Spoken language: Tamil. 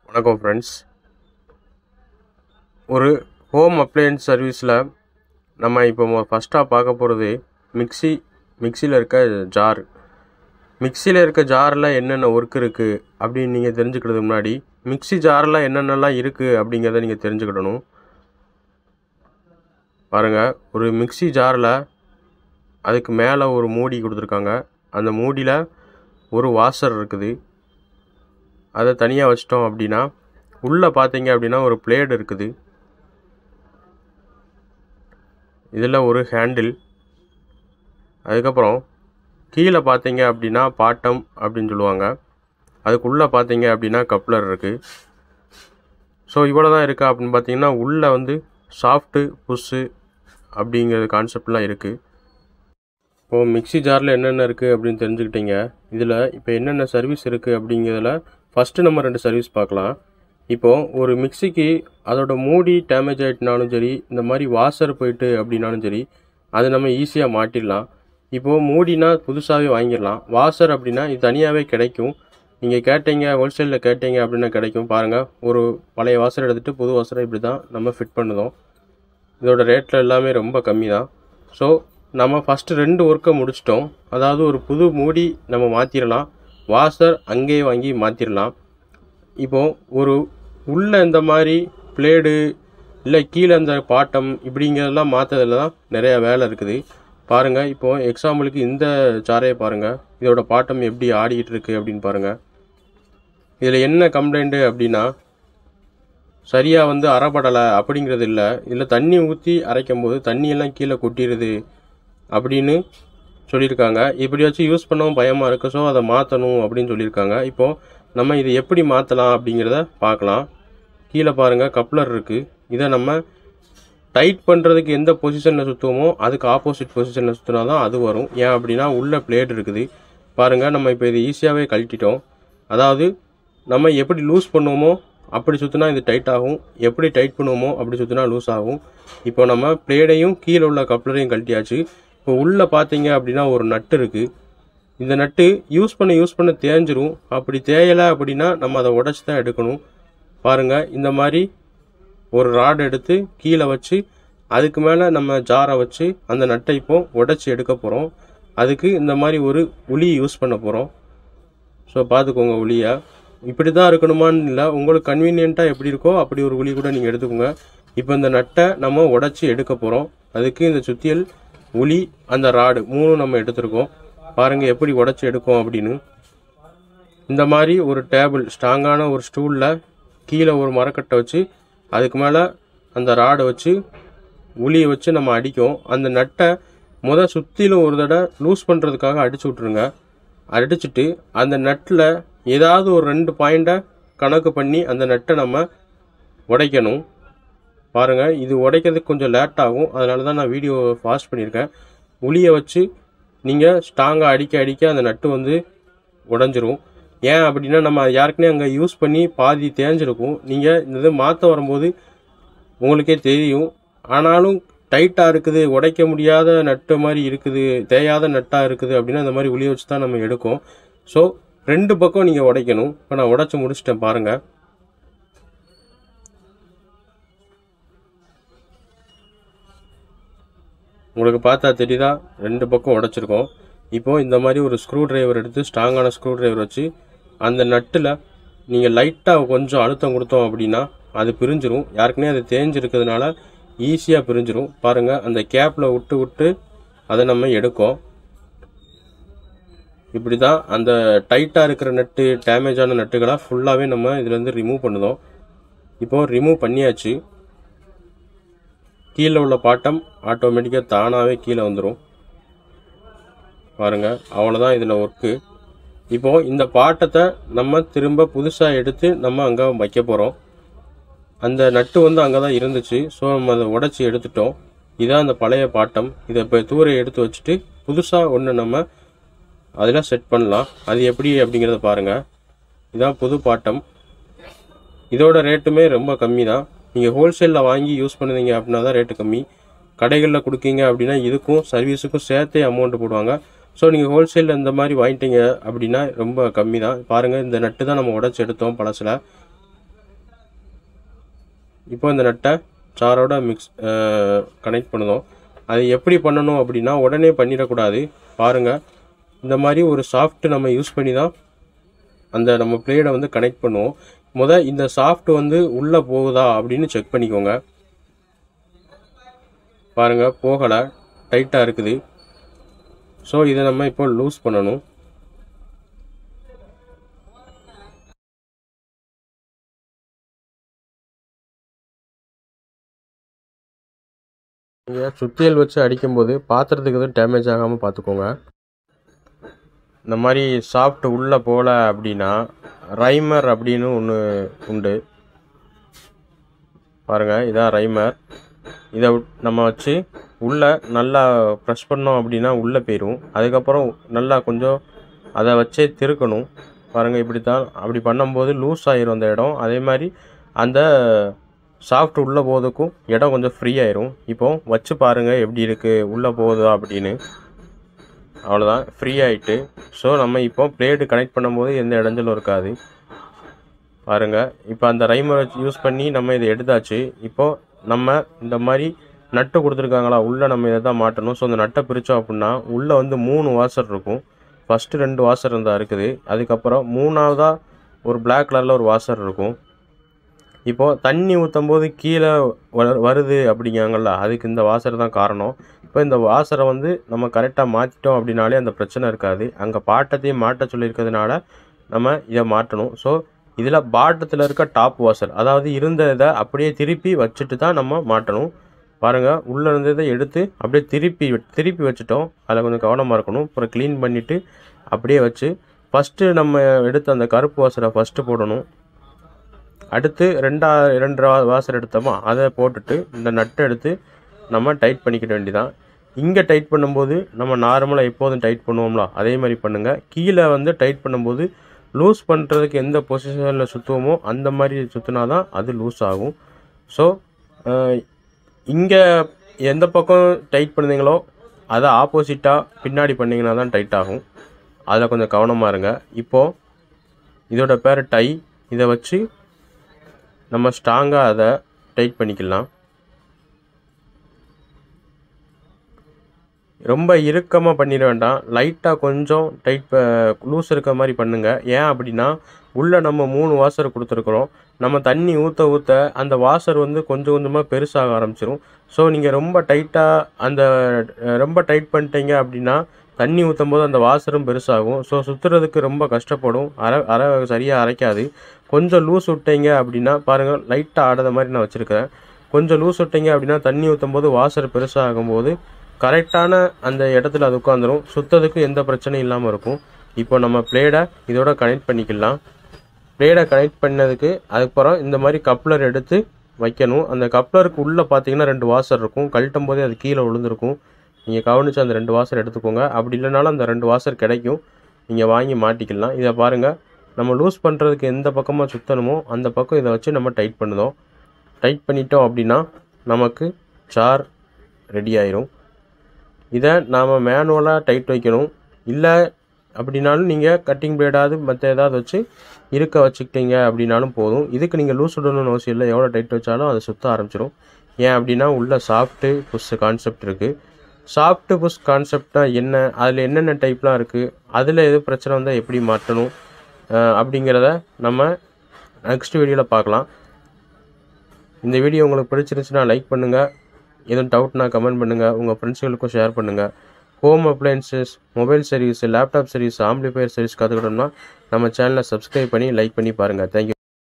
வணக்கம் ஃப்ரெண்ட்ஸ் ஒரு ஹோம் அப்ளையன்ஸ் சர்வீஸில் நம்ம இப்போ ஃபஸ்ட்டாக பார்க்க போகிறது மிக்ஸி மிக்சியில் இருக்க ஜார் மிக்சியில் இருக்க ஜாரில் என்னென்ன ஒர்க் இருக்குது அப்படின்னு நீங்கள் தெரிஞ்சுக்கிறதுக்கு முன்னாடி மிக்ஸி ஜாரில் என்னென்னலாம் இருக்குது அப்படிங்கிறத நீங்கள் தெரிஞ்சுக்கிடணும் பாருங்கள் ஒரு மிக்ஸி ஜாரில் அதுக்கு மேலே ஒரு மூடி கொடுத்துருக்காங்க அந்த மூடியில் ஒரு வாஷர் இருக்குது அதை தனியாக வச்சிட்டோம் அப்படின்னா உள்ளே பார்த்தீங்க அப்படின்னா ஒரு பிளேடு இருக்குது இதில் ஒரு ஹேண்டில் அதுக்கப்புறம் கீழே பார்த்தீங்க அப்படின்னா பாட்டம் அப்படின்னு சொல்லுவாங்க அதுக்குள்ளே பார்த்தீங்க அப்படின்னா கப்ளர் இருக்குது ஸோ இவ்வளோ தான் இருக்கா அப்படின்னு பார்த்தீங்கன்னா உள்ளே வந்து சாஃப்ட்டு புஷ்ஷு அப்படிங்கிற கான்செப்ட்லாம் இருக்குது இப்போது மிக்ஸி ஜாரில் என்னென்ன இருக்குது அப்படின்னு தெரிஞ்சுக்கிட்டீங்க இதில் இப்போ என்னென்ன சர்வீஸ் இருக்குது அப்படிங்கிறதுல ஃபஸ்ட்டு நம்ம ரெண்டு சர்வீஸ் பார்க்கலாம் இப்போது ஒரு மிக்ஸிக்கு அதோட மூடி டேமேஜ் ஆகிட்டுனாலும் சரி இந்த மாதிரி வாஷர் போயிட்டு அப்படின்னாலும் சரி அதை நம்ம ஈஸியாக மாட்டிடலாம் இப்போது மூடினா புதுசாகவே வாங்கிடலாம் வாஷர் அப்படின்னா இது தனியாகவே கிடைக்கும் நீங்கள் கேட்டீங்க ஹோல்சேலில் கேட்டீங்க அப்படின்னா கிடைக்கும் பாருங்கள் ஒரு பழைய வாசர் எடுத்துகிட்டு புது வாசரை இப்படி தான் நம்ம ஃபிட் பண்ணுதோம் இதோட ரேட்டில் எல்லாமே ரொம்ப கம்மி தான் ஸோ நம்ம ஃபஸ்ட்டு ரெண்டு ஒர்க்கை முடிச்சிட்டோம் அதாவது ஒரு புது மூடி நம்ம மாற்றிடலாம் வாஷர் அங்கேயே வாங்கி மாற்றிடலாம் இப்போது ஒரு உள்ள இந்த மாதிரி பிளேடு இல்லை கீழே இந்த பாட்டம் இப்படிங்கிறதெல்லாம் மாற்றதில் தான் நிறையா வேலை இருக்குது பாருங்கள் இப்போது எக்ஸாம்பிளுக்கு இந்த சாரையை பாருங்கள் இதோட பாட்டம் எப்படி ஆடிக்கிட்டு இருக்குது அப்படின்னு பாருங்கள் இதில் என்ன கம்ப்ளைண்ட்டு அப்படின்னா சரியாக வந்து அறப்படலை அப்படிங்கிறது இல்லை இதில் தண்ணி ஊற்றி அரைக்கும் போது தண்ணியெல்லாம் கீழே கொட்டிடுது அப்படின்னு சொல்லியிருக்காங்க இப்படி வச்சு யூஸ் பண்ணவும் பயமாக இருக்குது ஸோ அதை மாற்றணும் அப்படின்னு சொல்லியிருக்காங்க இப்போது நம்ம இதை எப்படி மாற்றலாம் அப்படிங்கிறத பார்க்கலாம் கீழே பாருங்கள் கப்ளர் இருக்குது இதை நம்ம டைட் பண்ணுறதுக்கு எந்த பொசிஷனில் சுற்றுவோமோ அதுக்கு ஆப்போசிட் பொசிஷனில் சுற்றினா தான் அது வரும் ஏன் அப்படின்னா உள்ள பிளேட் இருக்குது பாருங்கள் நம்ம இப்போ இது ஈஸியாகவே கழட்டிட்டோம் அதாவது நம்ம எப்படி லூஸ் பண்ணுவோமோ அப்படி சுற்றினா இது டைட் ஆகும் எப்படி டைட் பண்ணுவோமோ அப்படி சுற்றினா லூஸ் ஆகும் இப்போ நம்ம பிளேடையும் கீழே உள்ள கப்ளரையும் கழட்டியாச்சு இப்போ உள்ளே பார்த்தீங்க அப்படின்னா ஒரு நட்டு இருக்குது இந்த நட்டு யூஸ் பண்ண யூஸ் பண்ண தேஞ்சிரும் அப்படி தேயலை அப்படின்னா நம்ம அதை உடச்சி தான் எடுக்கணும் பாருங்கள் இந்த மாதிரி ஒரு ராட் எடுத்து கீழே வச்சு அதுக்கு மேலே நம்ம ஜாரை வச்சு அந்த நட்டை இப்போ உடச்சி எடுக்க போகிறோம் அதுக்கு இந்த மாதிரி ஒரு உளி யூஸ் பண்ண போகிறோம் ஸோ பார்த்துக்கோங்க உளியை இப்படி தான் இருக்கணுமான்னு இல்லை உங்களுக்கு கன்வீனியண்ட்டாக எப்படி இருக்கோ அப்படி ஒரு உளி கூட நீங்கள் எடுத்துக்கோங்க இப்போ இந்த நட்டை நம்ம உடச்சி எடுக்க போகிறோம் அதுக்கு இந்த சுத்தியல் உளி அந்த ராடு மூணும் நம்ம எடுத்திருக்கோம் பாருங்கள் எப்படி உடச்சி எடுக்கும் அப்படின்னு இந்த மாதிரி ஒரு டேபிள் ஸ்ட்ராங்கான ஒரு ஸ்டூலில் கீழே ஒரு மரக்கட்டை வச்சு அதுக்கு மேலே அந்த ராடை வச்சு உளியை வச்சு நம்ம அடிக்கும் அந்த நட்டை முத சுற்றிலும் ஒரு தடவை லூஸ் பண்ணுறதுக்காக அடிச்சு விட்ருங்க அடிச்சுட்டு அந்த நட்டில் ஏதாவது ஒரு ரெண்டு பாயிண்ட்டை கணக்கு பண்ணி அந்த நட்டை நம்ம உடைக்கணும் பாருங்கள் இது உடைக்கிறதுக்கு கொஞ்சம் லேட் ஆகும் அதனால தான் நான் வீடியோ ஃபாஸ்ட் பண்ணியிருக்கேன் உளியை வச்சு நீங்கள் ஸ்ட்ராங்காக அடிக்க அடிக்க அந்த நட்டு வந்து உடஞ்சிரும் ஏன் அப்படின்னா நம்ம அது யாருக்குனே அங்கே யூஸ் பண்ணி பாதி தேஞ்சிருக்கும் நீங்கள் இந்த இது மாற்ற வரும்போது உங்களுக்கே தெரியும் ஆனாலும் டைட்டாக இருக்குது உடைக்க முடியாத நட்டு மாதிரி இருக்குது தேயாத நட்டாக இருக்குது அப்படின்னா அந்த மாதிரி உளியை வச்சு தான் நம்ம எடுக்கும் ஸோ ரெண்டு பக்கம் நீங்கள் உடைக்கணும் இப்போ நான் உடைச்சி முடிச்சிட்டேன் பாருங்கள் உங்களுக்கு பார்த்தா தெரியுதா ரெண்டு பக்கம் உடைச்சிருக்கோம் இப்போ இந்த மாதிரி ஒரு ஸ்க்ரூ டிரைவர் எடுத்து ஸ்ட்ராங்கான ஸ்க்ரூ டிரைவர் வச்சு அந்த நட்டில் நீங்கள் லைட்டாக கொஞ்சம் அழுத்தம் கொடுத்தோம் அப்படின்னா அது பிரிஞ்சிரும் யாருக்குனே அது தேஞ்சிருக்கிறதுனால ஈஸியாக பிரிஞ்சிரும் பாருங்கள் அந்த கேப்பில் விட்டு விட்டு அதை நம்ம எடுக்கோம் இப்படி தான் அந்த டைட்டாக இருக்கிற நட்டு டேமேஜான நட்டுகளாக ஃபுல்லாகவே நம்ம இதுலேருந்து ரிமூவ் பண்ணுதோம் இப்போ ரிமூவ் பண்ணியாச்சு கீழே உள்ள பாட்டம் ஆட்டோமேட்டிக்காக தானாகவே கீழே வந்துடும் பாருங்கள் அவ்வளோதான் இதில் ஒர்க்கு இப்போது இந்த பாட்டத்தை நம்ம திரும்ப புதுசாக எடுத்து நம்ம அங்கே வைக்க போகிறோம் அந்த நட்டு வந்து அங்கே தான் இருந்துச்சு ஸோ நம்ம அதை உடச்சி எடுத்துட்டோம் இதான் அந்த பழைய பாட்டம் இதை இப்போ தூரை எடுத்து வச்சுட்டு புதுசாக ஒன்று நம்ம அதில் செட் பண்ணலாம் அது எப்படி அப்படிங்கிறத பாருங்கள் இதான் புது பாட்டம் இதோட ரேட்டுமே ரொம்ப கம்மி தான் நீங்கள் ஹோல்சேலில் வாங்கி யூஸ் பண்ணுவீங்க அப்படின்னா தான் ரேட்டு கம்மி கடைகளில் கொடுக்கீங்க அப்படின்னா இதுக்கும் சர்வீஸுக்கும் சேர்த்தே அமௌண்ட் போடுவாங்க ஸோ நீங்கள் ஹோல்சேலில் இந்த மாதிரி வாங்கிட்டீங்க அப்படின்னா ரொம்ப கம்மி தான் பாருங்கள் இந்த நட்டு தான் நம்ம உடச்சி எடுத்தோம் பழசில் இப்போ இந்த நட்டை சாரோட மிக்ஸ் கனெக்ட் பண்ணுதோம் அது எப்படி பண்ணணும் அப்படின்னா உடனே பண்ணிடக்கூடாது பாருங்கள் இந்த மாதிரி ஒரு சாஃப்ட் நம்ம யூஸ் பண்ணி தான் அந்த நம்ம பிளேடை வந்து கனெக்ட் பண்ணுவோம் முத இந்த சாஃப்ட் வந்து உள்ளே போகுதா அப்படின்னு செக் பண்ணிக்கோங்க பாருங்கள் போகலை டைட்டாக இருக்குது ஸோ இதை நம்ம இப்போ லூஸ் பண்ணணும் நீங்கள் சுத்தியல் வச்சு அடிக்கும்போது பாத்திரத்துக்கு எதுவும் டேமேஜ் ஆகாமல் பார்த்துக்கோங்க இந்த மாதிரி சாஃப்ட் உள்ளே போகல அப்படின்னா ரைமர் அப்படின்னு ஒன்று உண்டு பாருங்கள் இதான் ரைமர் இதை நம்ம வச்சு உள்ளே நல்லா ப்ரெஸ் பண்ணோம் அப்படின்னா உள்ளே போயிடும் அதுக்கப்புறம் நல்லா கொஞ்சம் அதை வச்சே திருக்கணும் பாருங்கள் இப்படி தான் அப்படி பண்ணும்போது லூஸ் ஆயிரும் அந்த இடம் அதே மாதிரி அந்த சாஃப்ட் உள்ளே போகிறதுக்கும் இடம் கொஞ்சம் ஃப்ரீ ஆயிரும் இப்போ வச்சு பாருங்கள் எப்படி இருக்குது உள்ளே போகுதா அப்படின்னு அவ்வளோதான் ஃப்ரீ ஆகிட்டு ஸோ நம்ம இப்போ பிளேடு கனெக்ட் பண்ணும்போது எந்த இடைஞ்சலும் இருக்காது பாருங்கள் இப்போ அந்த ரைமரை யூஸ் பண்ணி நம்ம இதை எடுத்தாச்சு இப்போது நம்ம இந்த மாதிரி நட்டு கொடுத்துருக்காங்களா உள்ளே நம்ம இதை தான் மாட்டணும் ஸோ அந்த நட்டை பிரித்தோம் அப்படின்னா உள்ளே வந்து மூணு வாசர் இருக்கும் ஃபஸ்ட்டு ரெண்டு வாசர் இருந்தால் இருக்குது அதுக்கப்புறம் மூணாவதாக ஒரு பிளாக் கலரில் ஒரு வாசர் இருக்கும் இப்போது தண்ணி ஊற்றும் போது கீழே வ- வருது அப்படிங்காங்கல்ல அதுக்கு இந்த வாசர் தான் காரணம் இப்போ இந்த வாசரை வந்து நம்ம கரெக்டாக மாற்றிட்டோம் அப்படின்னாலே அந்த பிரச்சனை இருக்காது அங்கே பாட்டத்தையும் மாட்ட சொல்லியிருக்கிறதுனால நம்ம இதை மாட்டணும் ஸோ இதில் பாட்டத்தில் இருக்க டாப் வாசர் அதாவது இருந்த இதை அப்படியே திருப்பி வச்சுட்டு தான் நம்ம மாட்டணும் பாருங்கள் உள்ளே இருந்ததை எடுத்து அப்படியே திருப்பி திருப்பி வச்சுட்டோம் அதில் கொஞ்சம் கவனமாக இருக்கணும் அப்புறம் க்ளீன் பண்ணிவிட்டு அப்படியே வச்சு ஃபஸ்ட்டு நம்ம எடுத்த அந்த கருப்பு வாசரை ஃபஸ்ட்டு போடணும் அடுத்து ரெண்டா ரெண்டு வா- வாசர் எடுத்தோமா அதை போட்டுட்டு இந்த நட்டை எடுத்து நம்ம டைட் பண்ணிக்கிட வேண்டியதான் இங்கே டைட் பண்ணும்போது நம்ம நார்மலாக எப்போதும் டைட் பண்ணுவோம்ல அதே மாதிரி பண்ணுங்கள் கீழே வந்து டைட் பண்ணும்போது லூஸ் பண்ணுறதுக்கு எந்த பொசிஷனில் சுற்றுவோமோ அந்த மாதிரி சுற்றினா தான் அது லூஸ் ஆகும் ஸோ இங்கே எந்த பக்கம் டைட் பண்ணுறீங்களோ அதை ஆப்போசிட்டாக பின்னாடி பண்ணிங்கன்னா தான் டைட் ஆகும் அதில் கொஞ்சம் கவனமாக இருங்க இப்போது இதோட பேர் டை இதை வச்சு நம்ம ஸ்ட்ராங்காக அதை டைட் பண்ணிக்கலாம் ரொம்ப இறுக்கமாக பண்ணிட வேண்டாம் லைட்டாக கொஞ்சம் டைட் லூஸ் இருக்க மாதிரி பண்ணுங்கள் ஏன் அப்படின்னா உள்ளே நம்ம மூணு வாசர் கொடுத்துருக்குறோம் நம்ம தண்ணி ஊற்ற ஊற்ற அந்த வாசர் வந்து கொஞ்சம் கொஞ்சமாக பெருசாக ஆரம்பிச்சிரும் ஸோ நீங்கள் ரொம்ப டைட்டாக அந்த அஹ், ரொம்ப டைட் பண்ணிட்டீங்க அப்படின்னா தண்ணி ஊற்றும் போது அந்த வாசரும் பெருசாகும் ஸோ சுற்றுறதுக்கு ரொம்ப கஷ்டப்படும் அரை அரை சரியாக அரைக்காது கொஞ்சம் லூஸ் விட்டீங்க அப்படின்னா பாருங்கள் லைட்டாக ஆடாத மாதிரி நான் வச்சுருக்கேன் கொஞ்சம் லூஸ் விட்டீங்க அப்படின்னா தண்ணி ஊற்றும் போது வாசர் பெருசாகும் போது கரெக்டான அந்த இடத்துல அது உட்காந்துரும் சுத்ததுக்கு எந்த பிரச்சனையும் இல்லாமல் இருக்கும் இப்போ நம்ம பிளேடை இதோட கனெக்ட் பண்ணிக்கலாம் பிளேடை கனெக்ட் பண்ணதுக்கு அதுக்கப்புறம் இந்த மாதிரி கப்ளர் எடுத்து வைக்கணும் அந்த கப்ளருக்கு உள்ளே பார்த்தீங்கன்னா ரெண்டு வாசர் இருக்கும் கழட்டும் போதே அது கீழே விழுந்திருக்கும் நீங்கள் கவனித்து அந்த ரெண்டு வாசர் எடுத்துக்கோங்க அப்படி இல்லைனாலும் அந்த ரெண்டு வாசர் கிடைக்கும் நீங்கள் வாங்கி மாட்டிக்கலாம் இதை பாருங்கள் நம்ம லூஸ் பண்ணுறதுக்கு எந்த பக்கமாக சுற்றணுமோ அந்த பக்கம் இதை வச்சு நம்ம டைட் பண்ணுதோம் டைட் பண்ணிட்டோம் அப்படின்னா நமக்கு சார் ரெடி ஆயிரும் இதை நாம் மேனுவலாக டைட் வைக்கணும் இல்லை அப்படின்னாலும் நீங்கள் கட்டிங் பிளேடாவது மற்ற ஏதாவது வச்சு இருக்க வச்சுக்கிட்டீங்க அப்படின்னாலும் போதும் இதுக்கு நீங்கள் லூஸ் விடணும்னு அவசியம் இல்லை எவ்வளோ டைட் வச்சாலும் அது சுத்த ஆரம்பிச்சிடும் ஏன் அப்படின்னா உள்ள சாஃப்ட்டு புஷ் கான்செப்ட் இருக்குது சாஃப்ட்டு புஷ் கான்செப்ட்னா என்ன அதில் என்னென்ன டைப்லாம் இருக்குது அதில் எது பிரச்சனை வந்தால் எப்படி மாற்றணும் அஹ் அப்படிங்கிறத நம்ம நெக்ஸ்ட் வீடியோவில் பார்க்கலாம் இந்த வீடியோ உங்களுக்கு பிடிச்சிருந்துச்சுன்னா லைக் பண்ணுங்கள் எதுவும் டவுட்னா கமெண்ட் பண்ணுங்கள் உங்கள் ஃப்ரெண்ட்ஸுகளுக்கும் ஷேர் பண்ணுங்கள் home appliances mobile service laptop service amplifier service கற்றுக்கிட்டோம்னா நம்ம சேனலை சப்ஸ்கிரைப் பண்ணி லைக் பண்ணி பாருங்கள் தேங்க்யூ